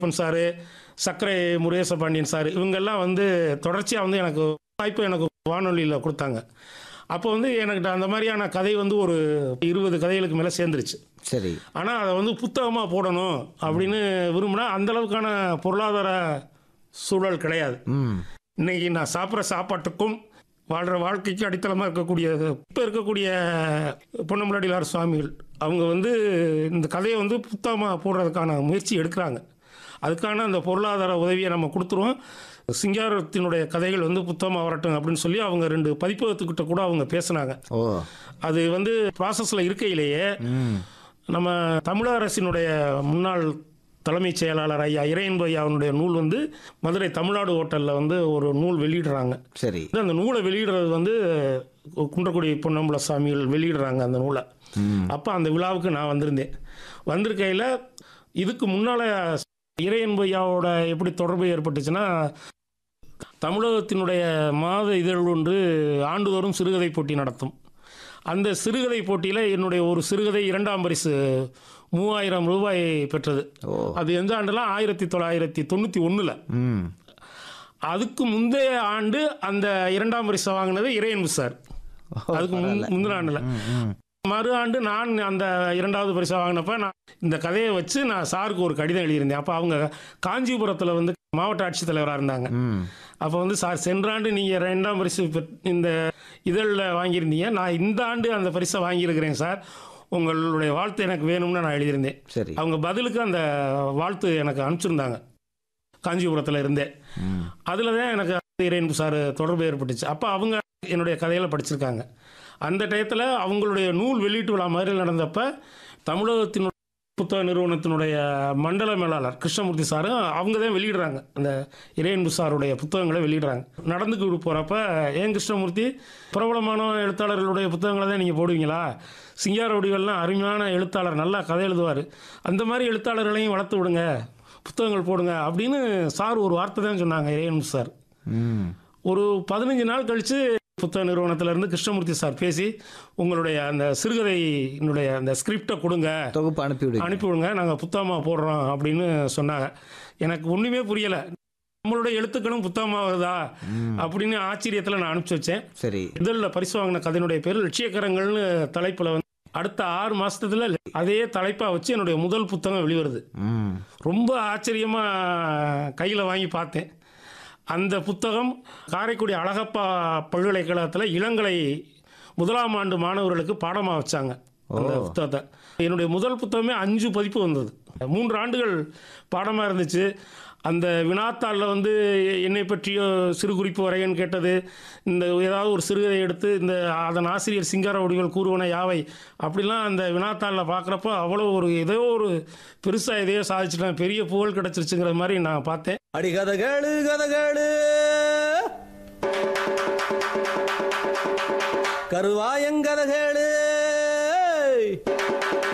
பொன் சாரு சக்கரை முருகேச பாண்டியன் சார் இவங்கெல்லாம் வந்து தொடர்ச்சியாக வந்து எனக்கு வாய்ப்பு எனக்கு வானொலியில் கொடுத்தாங்க அப்போ வந்து எனக்கு அந்த மாதிரியான கதை வந்து ஒரு இருபது கதைகளுக்கு மேலே சேர்ந்துருச்சு சரி ஆனால் அதை வந்து புத்தகமாக போடணும் அப்படின்னு விரும்பினா அந்த அளவுக்கான பொருளாதார சூழல் கிடையாது ம் இன்னைக்கு நான் சாப்பிட்ற சாப்பாட்டுக்கும் வாழ்கிற வாழ்க்கைக்கு அடித்தளமாக இருக்கக்கூடிய இப்போ இருக்கக்கூடிய பொன்னம்பலாடிலார் சுவாமிகள் அவங்க வந்து இந்த கதையை வந்து புத்தகமாக போடுறதுக்கான முயற்சி எடுக்கிறாங்க அதுக்கான அந்த பொருளாதார உதவியை நம்ம கொடுத்துருவோம் சிங்காரத்தினுடைய கதைகள் வந்து புத்தகமாக வரட்டும் அப்படின்னு சொல்லி அவங்க ரெண்டு பதிப்பகத்துக்கிட்ட கூட அவங்க பேசுனாங்க ஓ அது வந்து ப்ராசஸில் இருக்கையிலேயே ம் நம்ம தமிழக அரசினுடைய முன்னாள் தலைமைச் செயலாளர் ஐயா இறையன்பு ஐயாவுடைய நூல் வந்து மதுரை தமிழ்நாடு ஹோட்டலில் வந்து ஒரு நூல் வெளியிடுறாங்க சரி அந்த நூலை வெளியிடுறது வந்து குன்றக்குடி பொன்னம்பல சாமிகள் வெளியிடுறாங்க அந்த நூலை ம் அப்போ அந்த விழாவுக்கு நான் வந்திருந்தேன் வந்திருக்கையில் இதுக்கு முன்னால் இறையன்பு ஐயாவோட எப்படி தொடர்பு ஏற்பட்டுச்சுன்னா தமிழகத்தினுடைய மாத இதழ் ஒன்று ஆண்டுதோறும் சிறுகதை போட்டி நடத்தும் அந்த சிறுகதை போட்டியில் என்னுடைய ஒரு சிறுகதை இரண்டாம் பரிசு மூவாயிரம் ரூபாய் பெற்றது ஓ அது எந்த ஆண்டுலாம் ஆயிரத்தி தொள்ளாயிரத்தி தொண்ணூற்றி ஒன்றில் ம் அதுக்கு முந்தைய ஆண்டு அந்த இரண்டாம் பரிசை வாங்கினது இறையன்பு சார் அதுக்கு முன் முந்தின ஆண்டில் ம் ம் மறு ஆண்டு நான் அந்த இரண்டாவது பரிசை வாங்கினப்ப நான் இந்த கதையை வச்சு நான் சாருக்கு ஒரு கடிதம் எழுதியிருந்தேன் அப்போ அவங்க காஞ்சிபுரத்தில் வந்து மாவட்ட ஆட்சித்தலைவராக இருந்தாங்க ம் அப்போ வந்து சார் சென்ற ஆண்டு நீங்கள் ரெண்டாம் பரிசு பெற்- இந்த இதழில் வாங்கியிருந்தீங்க நான் இந்த ஆண்டு அந்த பரிசை வாங்கியிருக்கிறேன் சார் உங்களுடைய வாழ்த்து எனக்கு வேணும்னு நான் எழுதியிருந்தேன் சரி அவங்க பதிலுக்கு அந்த வாழ்த்து எனக்கு அனுப்பிச்சிருந்தாங்க காஞ்சிபுரத்தில் இருந்தே ம் அதில் தான் எனக்கு இறையன்பு சார் தொடர்பு ஏற்பட்டுச்சு அப்போ அவங்க என்னுடைய கதைகளை படிச்சிருக்காங்க அந்த டயத்தில் அவங்களுடைய நூல் வெளியீட்டு விழா மாதிரி நடந்தப்ப தமிழகத்தினுடைய புத்தக நிறுவனத்தினுடைய மண்டல மேலாளர் கிருஷ்ணமூர்த்தி சாரும் அவங்க தான் வெளியிடுறாங்க அந்த இறையன்பு சாருடைய புத்தகங்களை வெளியிடுறாங்க நடந்துக்கிட்டு போகிறப்ப ஏன் கிருஷ்ணமூர்த்தி பிரபலமான எழுத்தாளர்களுடைய புத்தகங்களை தான் நீங்கள் போடுவீங்களா சிங்கார வடிவெல்லாம் அருமையான எழுத்தாளர் நல்லா கதை எழுதுவார் அந்த மாதிரி எழுத்தாளர்களையும் வளர்த்து விடுங்க புத்தகங்கள் போடுங்க அப்படின்னு சார் ஒரு வார்த்தை தான் சொன்னாங்க இறையன்பு சார் ம் ஒரு பதினஞ்சு நாள் கழித்து புத்தக நிறுவனத்திலேருந்து கிருஷ்ணமூர்த்தி சார் பேசி உங்களுடைய அந்த சிறுகதையினுடைய அந்த ஸ்கிரிப்டை கொடுங்க தொகுப்பு அனுப்பி விடுங்க அனுப்பி விடுங்க நாங்கள் புத்தகமாக போடுறோம் அப்படின்னு சொன்னாங்க எனக்கு ஒன்றுமே புரியலை நம்மளுடைய எழுத்துக்களும் புத்தகமாக வருதா அப்படின்னு ஆச்சரியத்தில் நான் அனுப்பிச்சி வச்சேன் சரி இதழில் பரிசு வாங்கின கதையினுடைய பேர் லட்சியக்கரங்கள்னு தலைப்பில் வந்து அடுத்த ஆறு மாசத்துல அதே தலைப்பாக வச்சு என்னுடைய முதல் புத்தகம் வெளிவருது ம் ரொம்ப ஆச்சரியமாக கையில் வாங்கி பார்த்தேன் அந்த புத்தகம் காரைக்குடி அழகப்பா பல்கலைக்கழகத்தில் இளங்கலை முதலாம் ஆண்டு மாணவர்களுக்கு பாடமாக வச்சாங்க அந்த புத்தகத்தை என்னுடைய முதல் புத்தகமே அஞ்சு பதிப்பு வந்தது மூன்று ஆண்டுகள் பாடமாக இருந்துச்சு அந்த வினாத்தாளில் வந்து என்னை பற்றிய சிறு குறிப்பு வரையன்னு கேட்டது இந்த ஏதாவது ஒரு சிறுகதை எடுத்து இந்த அதன் ஆசிரியர் சிங்கார வடிகள் கூறுவன யாவை அப்படிலாம் அந்த வினாத்தாளில் பார்க்குறப்போ அவ்வளோ ஒரு ஏதோ ஒரு பெருசாக எதையோ சாதிச்சிட்டேன் பெரிய புகழ் கிடச்சிருச்சுங்கிற மாதிரி நான் பார்த்தேன் அடி கதை கேளு கதை கேளு கருவாயங்கதை கேளு